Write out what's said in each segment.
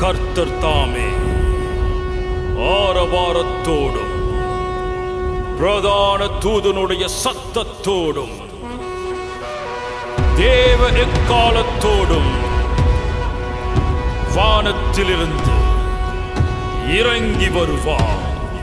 கர்த்தர் தாமே ஆரவாரத்தோடும் பிரதான தூதனுடைய சத்தத்தோடும் தேவ எக்காலத்தோடும் வானத்திலிருந்து இறங்கி வருவார்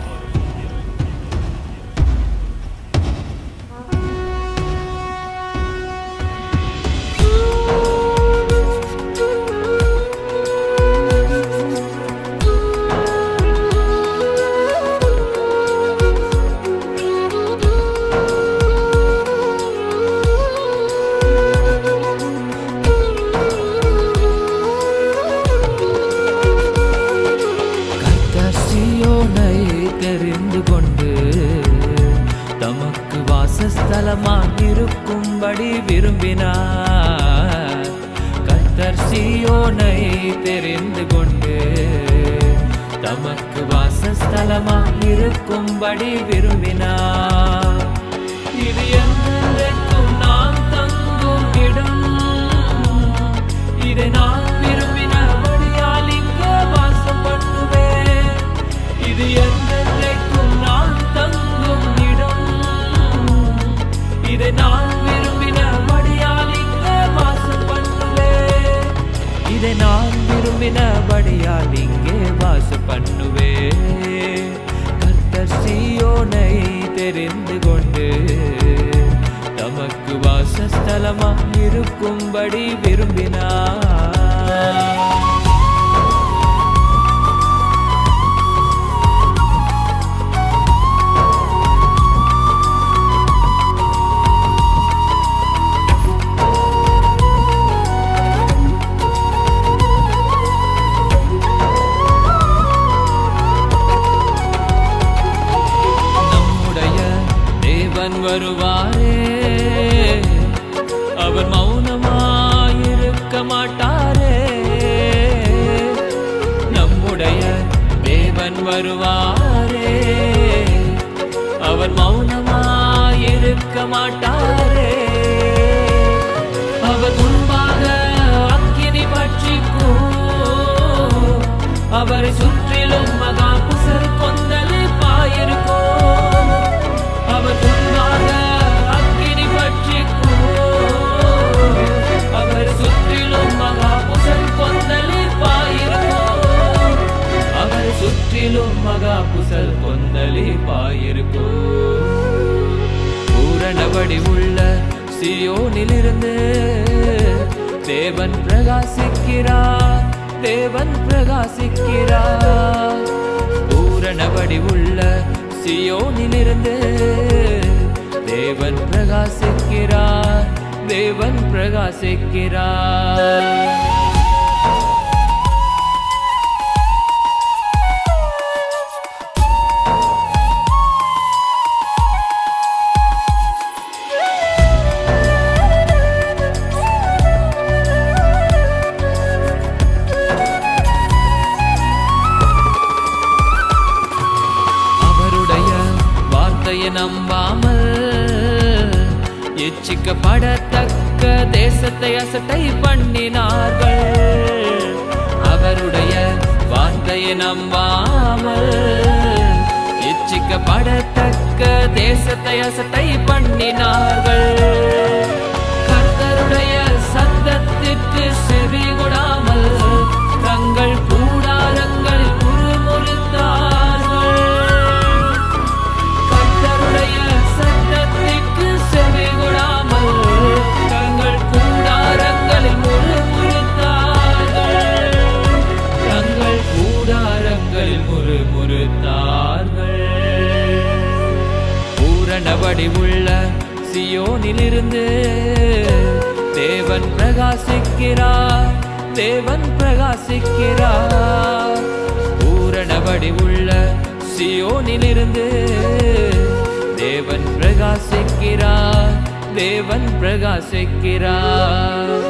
கர்த்தர் சீயோனை தெரிந்து கொண்டு தமக்கு வாசஸ்தலமாக இருக்கும்படி விரும்பினார் கர்த்தர் சீயோனை தெரிந்து கொண்டு தமக்கு வாசஸ்தலமாக இருக்கும்படி விரும்பினார் இது என்றென்றைக்கும் நாம் தங்கும் இடம் இதை நான் விரும்பினபடியால் இங்கே வாசம் பண்ணுவேன் இது என்றென்றைக்கும் நான் தங்கும் இடம் இதை நான் விரும்பினபடியால் இங்கே வாசம் பண்ணுவேன் இதை நான் விரும்பினபடியால் இங்கே வாசம் பண்ணுவேன் கர்த்தர் சீயோனை தெரிந்து கொண்டு தமக்கு வாசஸ்தலமாக இருக்கும்படி விரும்பினார் நம்முடைய தேவன் வருவாரே அவர் மௌனமாயிருக்க மாட்டாரே நம்முடைய தேவன் வருவாரே அவர் மௌனமாயிருக்க மாட்டாரே அவர் முன்பாக அக்கினி பட்சிக்கும் அவரை சுற்றிலும் மகா புசர் கொந்தலி பாயிருக்கும் அவர் முன்பாக அக்கினி பட்சிக்கும் அவர் சுற்றிலும் மகா புசர் கொந்தலி பாயிருக்கும் அவர் சுற்றிலும் மகா புசல் கொந்தலி பாயிருக்கும் பூரணபடி உள்ள சியோனிலிருந்து தேவன் பிரகாசிக்கிறார் தேவன் பிரகாசிக்கிறார் பூரணபடி உள்ள சியோனிலிருந்து தேவன் பிரகாசிக்கிறார் தேவன் பிரகாசிக்கிறார் அவருடைய வார்த்தையை நம்பாமல் எச்சிக்கப்படத்தக்க தேசத்தை அசட்டை பண்ணினார்கள் அவருடைய வார்த்தையை நம்பாமல் எச்சிக்கப்படத்தக்க தேசத்தை அசட்டை பண்ணினார்கள் கர்த்தருடைய சத்தத்திற்கு செவி கொடாமல் தங்கள் கூடாரங்களில் முறுமுறுத்தார்கள் கர்த்தருடைய சத்தத்திற்கு செவி கொடாமல் தங்கள் கூடாரங்களில் முறுமுறுத்தார்கள் தங்கள் கூடாரங்களில் முறுமுறுத்தார்கள் பூரணபடி உள்ள சியோனிலிருந்து தேவன் பிரகாசிக்கிறார் தேவன் பிரகாசிக்கிறார் பூரணபடி உள்ள சியோனிலிருந்து தேவன் பிரகாசிக்கிறார் தேவன் பிரகாசிக்கிறார்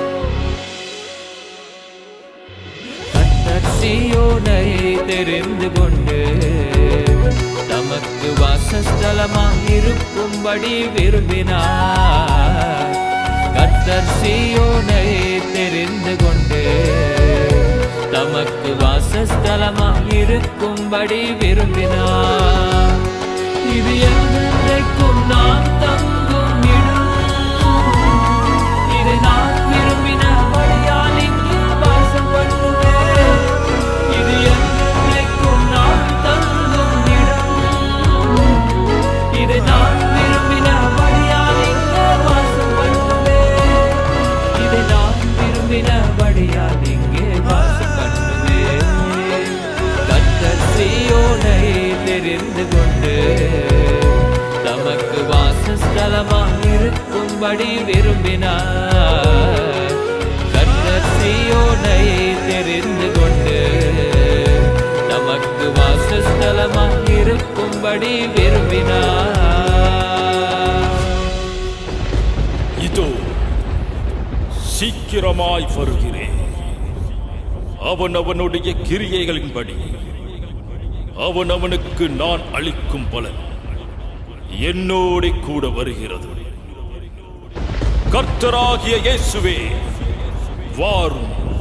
கர்த்தர் சீயோனை தெரிந்து கொண்டு தமக்கு வாசஸ்தலமாக இருக்கும்படி விரும்பினார் கர்த்தர் சீயோனை தெரிந்து கொண்டு தமக்கு தமக்கு வாசஸ்தலமாக இருக்கும்படி விரும்பினார் இது என்றைக்கும் நாம் தங்கும் இடம் இதை நான் விரும்பினபடியால் இங்கே வாசம் பண்ணுவேன் இது என்றைக்கும் நான் தங்கும் இடம் இதை நான் விரும்பினபடியால் இங்கே வாசம் பண்ணுவேன் இதை நான் விரும்பினபடியால் இங்கே வாசம் பண்ணுவேன் கர்த்தர் சீயோனை தெரிந்து கொண்டு தமக்கு வாசஸ்தலமாக இருக்கும்படி விரும்பினார் கர்த்தர் சீயோனை தெரிந்து கொண்டு தமக்கு வாசஸ்தலமாக இருக்கும்படி விரும்பினார் இதோ சீக்கிரமாய் வருகிறேன் அவன் அவனுடைய கிரியைகளின்படி அவன் அவனுக்கு நான் அளிக்கும் பலன் என்னோட கூட வருகிறது கர்த்தராகிய இயேசுவே வாரும்